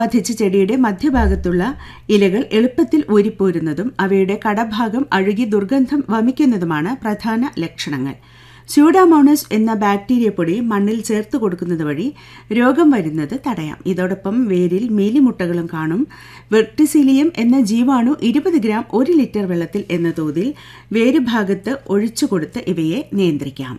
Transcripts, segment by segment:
ബാധിച്ച ചെടിയുടെ മധ്യഭാഗത്തുള്ള ഇലകൾ എളുപ്പത്തിൽ ഊരിപ്പോരുന്നതും അവയുടെ കടഭാഗം അഴുകി ദുർഗന്ധം വമിക്കുന്നതുമാണ് പ്രധാന ലക്ഷണങ്ങൾ സ്യൂഡാമോണസ് എന്ന ബാക്ടീരിയ പൊടി മണ്ണിൽ ചേർത്ത് കൊടുക്കുന്നത് വഴി രോഗം വരുന്നത് തടയാം ഇതോടൊപ്പം വേരിൽ മീലിമുട്ടകളും കാണും വെർട്ടിസിലിയം എന്ന ജീവാണു ഇരുപത് ഗ്രാം ഒരു ലിറ്റർ വെള്ളത്തിൽ എന്ന തോതിൽ വേരുഭാഗത്ത് ഒഴിച്ചുകൊടുത്ത് ഇവയെ നിയന്ത്രിക്കാം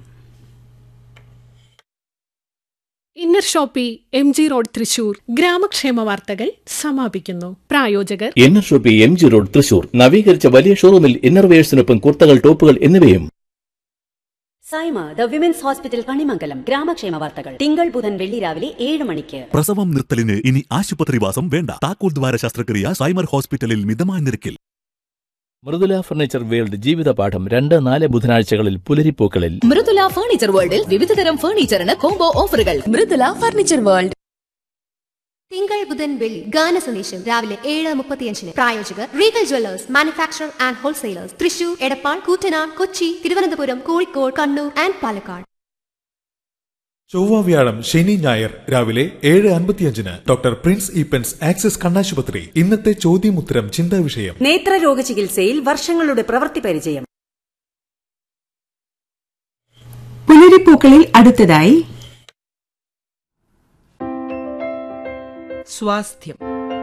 Inner Shoppe M G road Thrissur ഗ്രാമക്ഷേമ വാർത്തകൾ സമാപിക്കുന്നു പ്രായോജകർ Inner Shoppe M G road Thrissur നവീകരിച്ച വലിയ ഷോറൂമിൽ ഇന്നർവേഴ്സിനൊപ്പം കുർത്തകൾ ടോപ്പുകൾ എന്നിവയും Saima the women's hospital Kanimangalam ഗ്രാമക്ഷേമ വാർത്തകൾ തിങ്കൾ ബുധൻ വെള്ളി രാവിലെ ഏഴ് മണിക്ക് പ്രസവം നിർത്തലിന് ഇനി ആശുപത്രിവാസം വേണ്ട താക്കോൽ ദ്വാര ശസ്ത്രക്രിയ സൈമർ ഹോസ്പിറ്റലിൽ മിതമായ നിരക്കിൽ മൃദുല ഫർണിച്ചർ വേൾഡ് ജീവിതപാഠം രണ്ട് നാല് ബുധനാഴ്ചകളിൽ പുലരിപ്പൂക്കളിൽ മൃദുല ഫർണിച്ചർ വേൾഡിൽ വിവിധതരം ഫർണിച്ചറിന് കോംബോ ഓഫറുകൾ മൃദുല ഫർണിച്ചർ വേൾഡ് തിങ്കൾ ബുധൻ വെള്ളി ഗാന സന്ദേശം രാവിലെ ഏഴ് മുപ്പത്തിയഞ്ചിന് പ്രായോജകർ Regal jewellers manufacture and wholesalers Thrissur Edappal Koottanad Kochi Thiruvananthapuram Kozhikode Kannur and Palakkad ചൊവ്വ വ്യാഴം ശനി ഞായർ രാവിലെ ഏഴ് അൻപത്തിയഞ്ചിന് ഡോക്ടർ പ്രിൻസ് ഈപ്പൻസ് ആക്സിസ് കണ്ണാശുപത്രി ഇന്നത്തെ ചോദ്യമുത്തരം ചിന്താ വിഷയം നേത്രരോഗ ചികിത്സയിൽ വർഷങ്ങളുടെ പ്രവൃത്തി പരിചയം പുലരിപ്പൂക്കളിൽ അടുത്തതായി സ്വാസ്ഥ്യം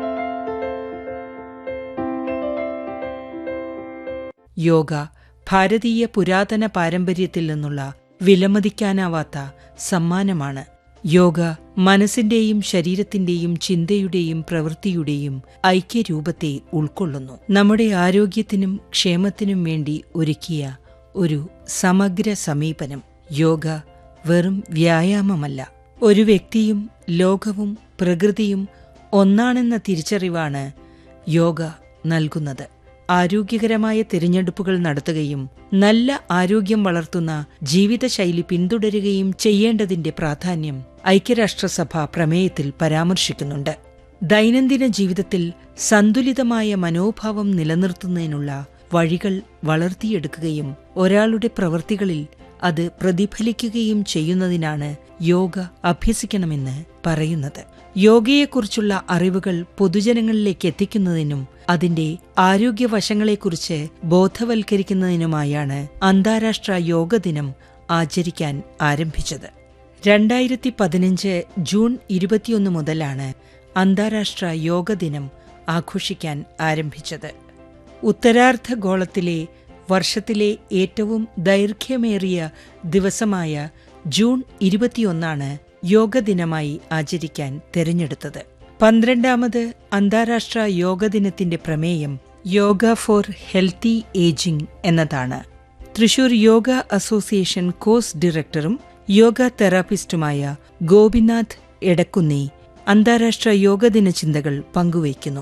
യോഗ ഭാരതീയ പുരാതന പാരമ്പര്യത്തിൽ നിന്നുള്ള വിലമതിക്കാനാവാത്ത സമ്മാനമാണ് യോഗ മനസ്സിന്റെയും ശരീരത്തിന്റെയും ചിന്തയുടെയും പ്രവൃത്തിയുടെയും ഐക്യരൂപത്തെ ഉൾക്കൊള്ളുന്നു നമ്മുടെ ആരോഗ്യത്തിനും ക്ഷേമത്തിനും വേണ്ടി ഒരുക്കിയ ഒരു സമഗ്ര സമീപനം യോഗ വെറും വ്യായാമമല്ല ഒരു വ്യക്തിയും ലോകവും പ്രകൃതിയും ഒന്നാണെന്ന തിരിച്ചറിവാണ് യോഗ നൽകുന്നത് ആരോഗ്യകരമായ തിരഞ്ഞെടുപ്പുകൾ നടത്തുകയും നല്ല ആരോഗ്യം വളർത്തുന്ന ജീവിതശൈലി പിന്തുടരുകയും ചെയ്യേണ്ടതിന്റെ പ്രാധാന്യം ഐക്യരാഷ്ട്രസഭ പ്രമേയത്തിൽ പരാമർശിക്കുന്നുണ്ട് ദൈനംദിന ജീവിതത്തിൽ സന്തുലിതമായ മനോഭാവം നിലനിർത്തുന്നതിനുള്ള വഴികൾ വളർത്തിയെടുക്കുകയും ഒരാളുടെ പ്രവൃത്തികളിൽ അത് പ്രതിഫലിക്കുകയും ചെയ്യുന്നതിനാണ് യോഗ അഭ്യസിക്കണമെന്ന് പറയുന്നത് യോഗയെക്കുറിച്ചുള്ള അറിവുകൾ പൊതുജനങ്ങളിലേക്ക് എത്തിക്കുന്നതിനും അതിന്റെ ആരോഗ്യവശങ്ങളെക്കുറിച്ച് ബോധവൽക്കരിക്കുന്നതിനുമായാണ് അന്താരാഷ്ട്ര യോഗ ദിനം ആചരിക്കാൻ ആരംഭിച്ചത് രണ്ടായിരത്തി പതിനഞ്ച് ജൂൺ ഇരുപത്തിയൊന്ന് മുതലാണ് അന്താരാഷ്ട്ര യോഗ ദിനം ആഘോഷിക്കാൻ ആരംഭിച്ചത് ഉത്തരാർദ്ധഗോളത്തിലെ വർഷത്തിലെ ഏറ്റവും ദൈർഘ്യമേറിയ ദിവസമായ ജൂൺ ഇരുപത്തിയൊന്നാണ് യോഗ ദിനമായി ആചരിക്കാൻ തെരഞ്ഞെടുത്തത് പന്ത്രണ്ടാമത് അന്താരാഷ്ട്ര യോഗ ദിനത്തിന്റെ പ്രമേയം യോഗ ഫോർ ഹെൽത്തി ഏജിംഗ് എന്നതാണ് തൃശൂർ യോഗ അസോസിയേഷൻ കോഴ്സ് ഡയറക്ടറും യോഗ തെറാപ്പിസ്റ്റുമായ ഗോപിനാഥ് എടക്കുന്നി അന്താരാഷ്ട്ര യോഗ ദിന ചിന്തകൾ പങ്കുവയ്ക്കുന്നു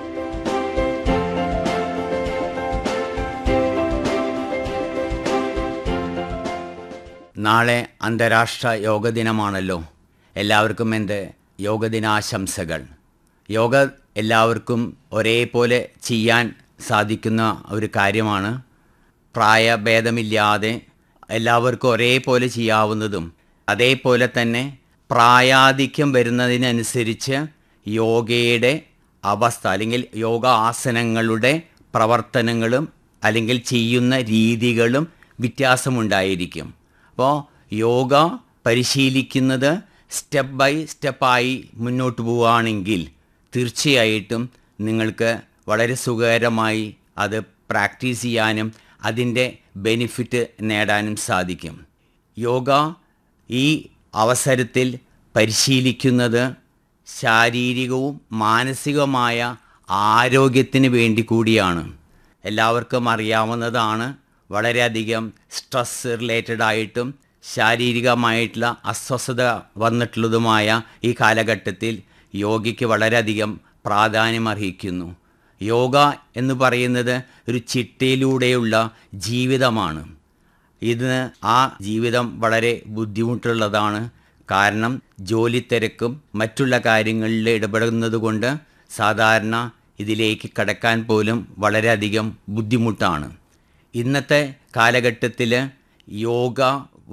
നാളെ അന്താരാഷ്ട്ര യോഗ ദിനമാണല്ലോ എല്ലാവർക്കും എൻ്റെ യോഗദിനാശംസകൾ യോഗ എല്ലാവർക്കും ഒരേപോലെ ചെയ്യാൻ സാധിക്കുന്ന ഒരു കാര്യമാണ് പ്രായഭേദമില്ലാതെ എല്ലാവർക്കും ഒരേപോലെ ചെയ്യാവുന്നതും അതേപോലെ തന്നെ പ്രായാധിക്യം വരുന്നതിനനുസരിച്ച് യോഗയുടെ അവസ്ഥ അല്ലെങ്കിൽ യോഗ ആസനങ്ങളുടെ പ്രവർത്തനങ്ങളും അല്ലെങ്കിൽ ചെയ്യുന്ന രീതികളും വ്യത്യാസമുണ്ടായിരിക്കും അപ്പോൾ യോഗ പരിശീലിക്കുന്നത് സ്റ്റെപ്പ് ബൈ സ്റ്റെപ്പായി മുന്നോട്ട് പോവുകയാണെങ്കിൽ തീർച്ചയായിട്ടും നിങ്ങൾക്ക് വളരെ സുഖകരമായി അത് പ്രാക്ടീസ് ചെയ്യാനും അതിൻ്റെ ബെനിഫിറ്റ് നേടാനും സാധിക്കും യോഗ ഈ അവസരത്തിൽ പരിശീലിക്കുന്നത് ശാരീരികവും മാനസികവുമായ ആരോഗ്യത്തിന് വേണ്ടി കൂടിയാണ് എല്ലാവർക്കും അറിയാവുന്നതാണ് വളരെയധികം സ്ട്രെസ് റിലേറ്റഡ് ആയിട്ടും ശാരീരികമായിട്ടുള്ള അസ്വസ്ഥത വന്നിട്ടുള്ളതുമായ ഈ കാലഘട്ടത്തിൽ യോഗയ്ക്ക് വളരെയധികം പ്രാധാന്യമർഹിക്കുന്നു യോഗ എന്ന് പറയുന്നത് ഒരു ചിട്ടയിലൂടെയുള്ള ജീവിതമാണ് ഇതിന് ആ ജീവിതം വളരെ ബുദ്ധിമുട്ടുള്ളതാണ് കാരണം ജോലി തിരക്കും മറ്റുള്ള കാര്യങ്ങളിൽ ഇടപെടുന്നത് കൊണ്ട് സാധാരണ ഇതിലേക്ക് കടക്കാൻ പോലും വളരെയധികം ബുദ്ധിമുട്ടാണ് ഇന്നത്തെ കാലഘട്ടത്തിൽ യോഗ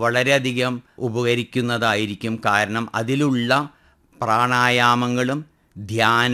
വളരെയധികം ഉപകരിക്കുന്നതായിരിക്കും കാരണം അതിലുള്ള പ്രാണായാമങ്ങളും ധ്യാനം